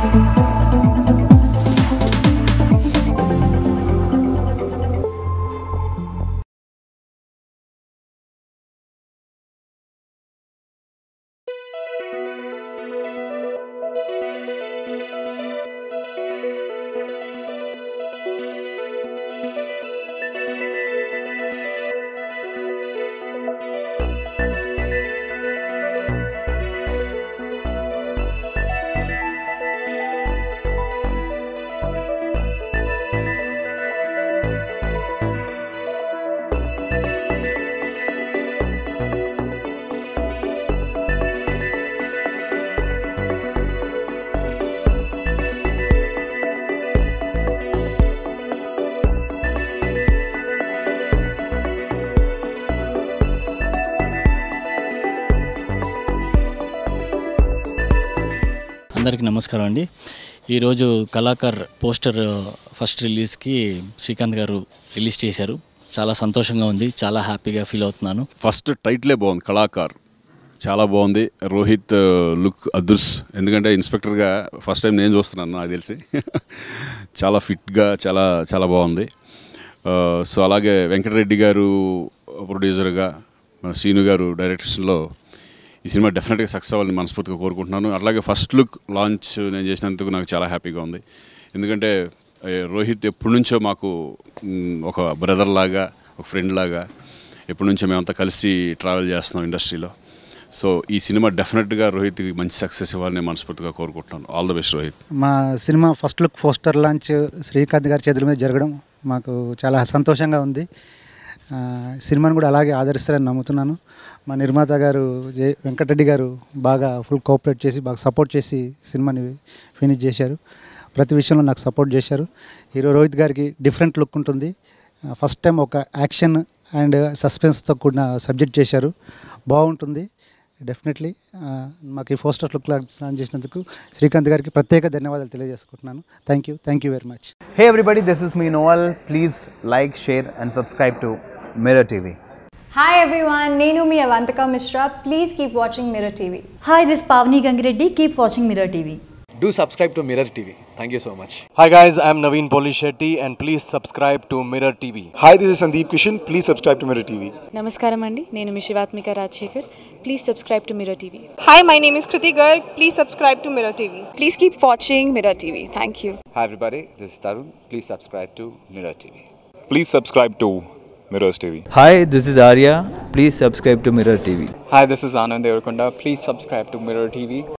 అందరికీ నమస్కారం అండి ఈరోజు కళాకర్ పోస్టర్ ఫస్ట్ రిలీజ్కి శ్రీకాంత్ గారు రిలీజ్ చేశారు చాలా సంతోషంగా ఉంది చాలా హ్యాపీగా ఫీల్ అవుతున్నాను ఫస్ట్ టైటిలే బాగుంది కళాకార్ చాలా బాగుంది రోహిత్ లుక్ అదృస్ ఎందుకంటే ఇన్స్పెక్టర్గా ఫస్ట్ టైం నేను చూస్తున్నాను నాకు తెలిసి చాలా ఫిట్గా చాలా చాలా బాగుంది సో అలాగే వెంకటరెడ్డి గారు ప్రొడ్యూసర్గా మన శ్రీను గారు డైరెక్షన్లో ఈ సినిమా డెఫినెట్గా సక్సెస్ అవ్వాలని మనస్ఫూర్తిగా కోరుకుంటున్నాను అలాగే ఫస్ట్ లుక్ లాంచ్ నేను చేసినందుకు నాకు చాలా హ్యాపీగా ఉంది ఎందుకంటే ఏ, రోహిత్ ఎప్పటి నుంచో మాకు మ్, ఒక బ్రదర్ లాగా ఒక ఫ్రెండ్ లాగా ఎప్పటి నుంచో మేమంతా కలిసి ట్రావెల్ చేస్తున్నాం ఇండస్ట్రీలో సో ఈ సినిమా డెఫినెట్గా రోహిత్కి మంచి సక్సెస్ ఇవ్వాలని నేను మనస్ఫూర్తిగా కోరుకుంటున్నాను ఆల్ ద బెస్ట్ రోహిత్ మా cinema first look poster launch Srikanth గారి చేతుల మీద జరగడం మాకు చాలా సంతోషంగా ఉంది ఆ, సినిమాను కూడా అలాగే ఆదరిస్తారని నమ్ముతున్నాను మా నిర్మాత గారు జే వెంకటరెడ్డి గారు బాగా ఫుల్ కోఆపరేట్ చేసి బాగా సపోర్ట్ చేసి సినిమాని ఫినిష్ చేశారు ప్రతి విషయంలో నాకు సపోర్ట్ చేశారు హీరో రోహిత్ గారికి డిఫరెంట్ లుక్ ఉంటుంది ఫస్ట్ టైం ఒక యాక్షన్ అండ్ సస్పెన్స్తో కూడిన సబ్జెక్ట్ చేశారు బాగుంటుంది డెఫినెట్లీ మాకు ఈ పోస్టర్ లుక్ లాంచ్ చేసినందుకు శ్రీకాంత్ గారికి ప్రత్యేక ధన్యవాదాలు తెలియజేసుకుంటున్నాను thank you thank you very much Hey everybody, this is me Noel. Please like, share, and subscribe to Mirror TV. Hi everyone, Nenu mi Avantika Mishra. Please keep watching Mirror TV. Hi, this is Pavni Gangireddy. Keep watching Mirror TV. Do subscribe to Mirror TV. Thank you so much. Hi guys, I'm Naveen Polishetty and please subscribe to Mirror TV. Hi, this is Sandeep Kishan. Please subscribe to Mirror TV. నమస్కారం అండి నేను మీ Shivathmika Rajasekhar please subscribe to Mirror TV Hi, my name is Kriti Garg. Please subscribe to Mirror TV. Please keep watching Mirror TV thank you Hi, everybody. This is Tarun. Please subscribe to Mirror TV. Please subscribe to Mirrors TV. Hi, this is Arya. Please subscribe to Mirror TV. Hi, this is Anand Devarkonda. Please subscribe to Mirror TV.